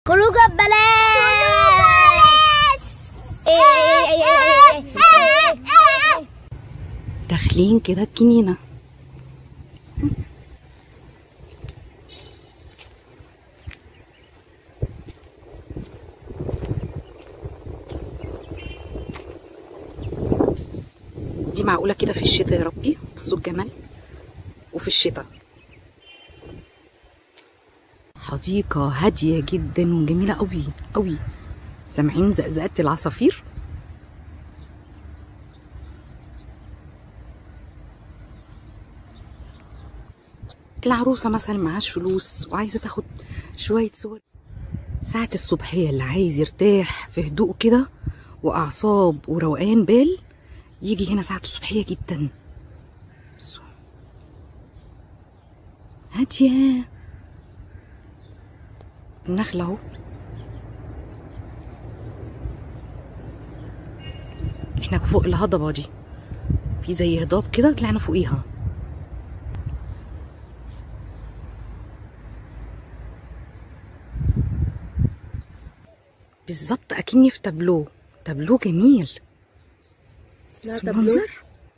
خروجه ببلاش داخلين كده الجنينة دي معقولة كده في الشتاء يا ربي بصوا الجمال وفي الشتاء حديقة هادية جدا وجميلة قوي قوي سامعين زقزقات العصافير العروسة مثلا معاش فلوس وعايزة تاخد شوية صور ساعة الصبحية اللي عايز يرتاح في هدوء كده وأعصاب وروقان بال يجي هنا ساعة الصبحية جدا هادية النخلة اهو احنا فوق الهضبة دي في زي هضاب كده طلعنا فوقيها بالظبط اكني في تابلو تابلو جميل اسمها بس تابلو؟ منظر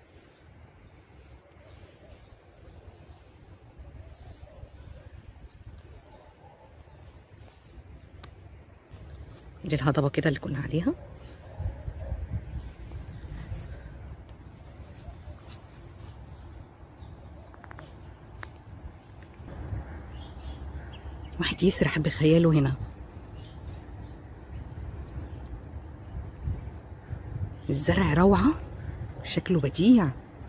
دي الهضبة كده اللي كنا عليها واحد يسرح بخياله هنا الزرع روعة شكله بديع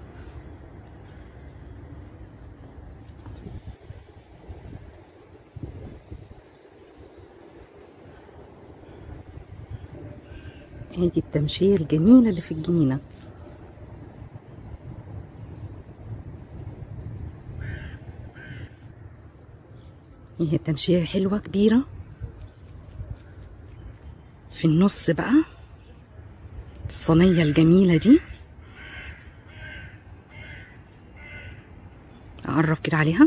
ادي التمشية الجميلة اللي في الجنينة هي تمشية حلوة كبيرة في النص بقى الصينية الجميلة دي أقرب كده عليها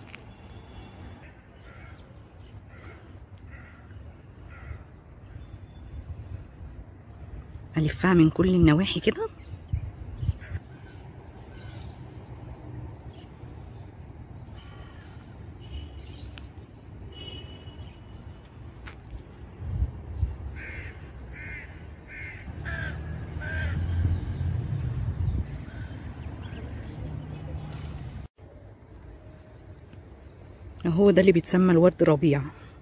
ألفها من كل النواحي كده هو ده اللي بيتسمى الورد ربيع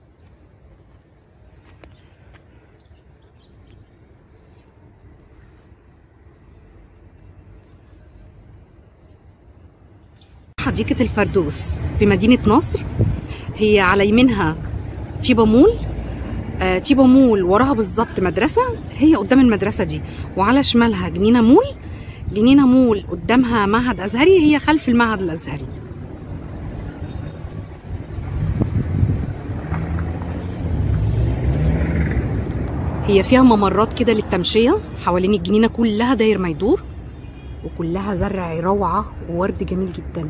حديقة الفردوس في مدينة نصر هي على يمينها تيبا مول آه تيبا مول وراها بالظبط مدرسة هي قدام المدرسة دي وعلى شمالها جنينة مول جنينة مول قدامها معهد أزهري هي خلف المعهد الأزهري هي فيها ممرات كده للتمشية حوالين الجنينة كلها داير ما يدور وكلها زرع روعة وورد جميل جدا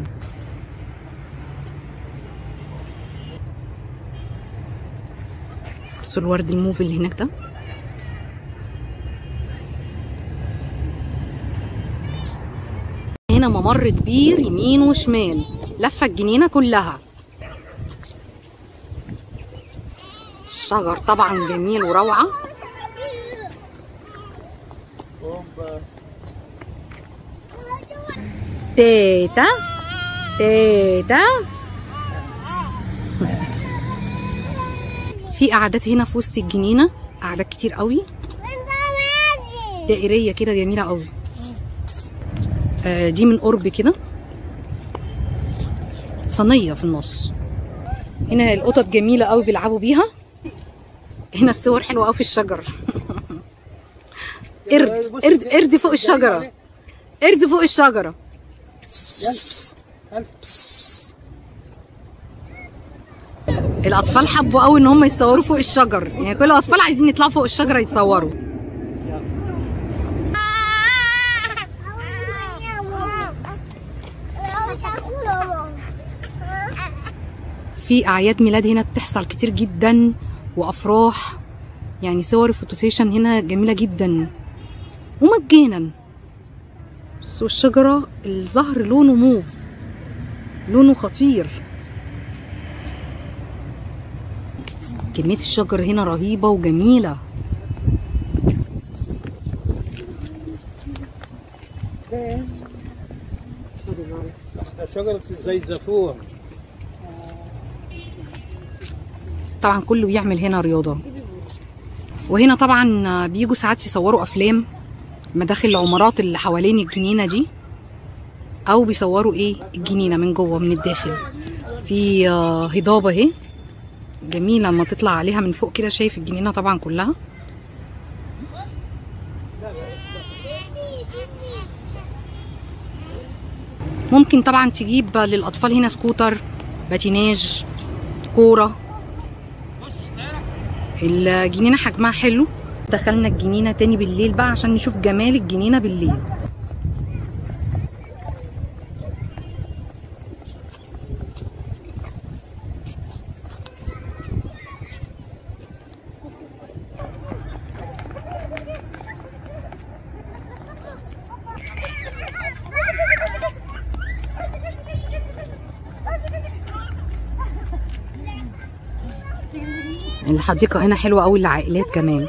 بصوا الورد الموف اللي هناك ده هنا ممر كبير يمين وشمال لفة الجنينة كلها الشجر طبعا جميل وروعة تيتا تيتا في قعدات هنا في وسط الجنينة قعدات كتير قوي دائرية كده جميلة قوي آه دي من قرب كده صينية في النص هنا القطط جميلة قوي بيلعبوا بيها هنا الصور حلوة قوي في الشجر قرد قرد قرد فوق الشجرة قرد فوق الشجرة الأطفال حبوا قوي إن هم يتصوروا فوق الشجر يعني كل الأطفال عايزين يطلعوا فوق الشجرة يتصوروا في أعياد ميلاد هنا بتحصل كتير جدا وافراح يعني صور الفوتوسيشن هنا جميله جدا ومجانا بس والشجره الزهر لونه موف لونه خطير كميه الشجر هنا رهيبه وجميله شجرة الزيزفون طبعا كله بيعمل هنا رياضة وهنا طبعا بيجوا ساعات يصوروا أفلام مداخل العمارات اللي حوالين الجنينة دي أو بيصوروا إيه الجنينة من جوه من الداخل في آه، هضابة اهي جميلة لما تطلع عليها من فوق كده شايف الجنينة طبعا كلها ممكن طبعا تجيب للأطفال هنا سكوتر باتيناج كورة الجنينة حجمها حلو دخلنا الجنينة تاني بالليل بقى عشان نشوف جمال الجنينة بالليل الحديقة هنا حلوة قوي للعائلات كمان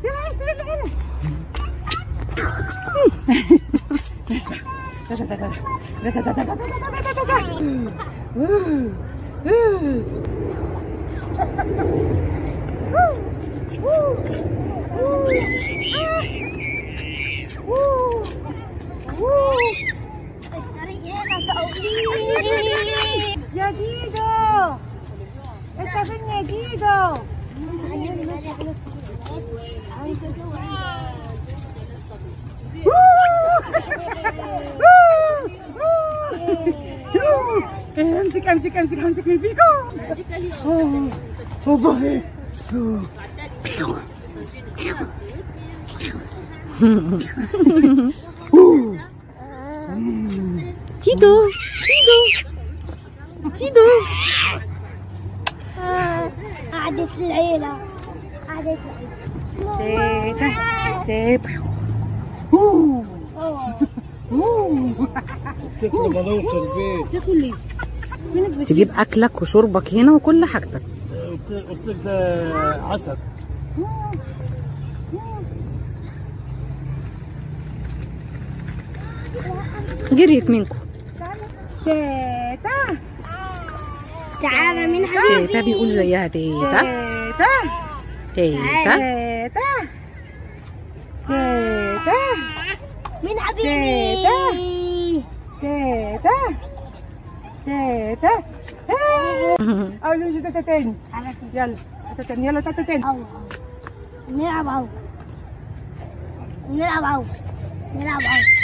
يا جيدو انت فين يا جيدو امسك امسك امسك امسك من البيكو اوبا تيدو تيدو تيدو قعدت العيلة قعدت تيتا تيتا تطلع ما نوصل البيت تجيب أكلك وشربك هنا وكل حاجتك قلت لك ده عسل جريت منكم تيتا تعالى من حبيبي تيتا بيقول زيها تيتا تيتا تيتا تيتا تيتا من حبيبي تيتا تيتا عاوز امشي تيتا تاني يلا تيتا تاني يلا تيتا تاني أو نلعب أو نلعب أو نلعب أو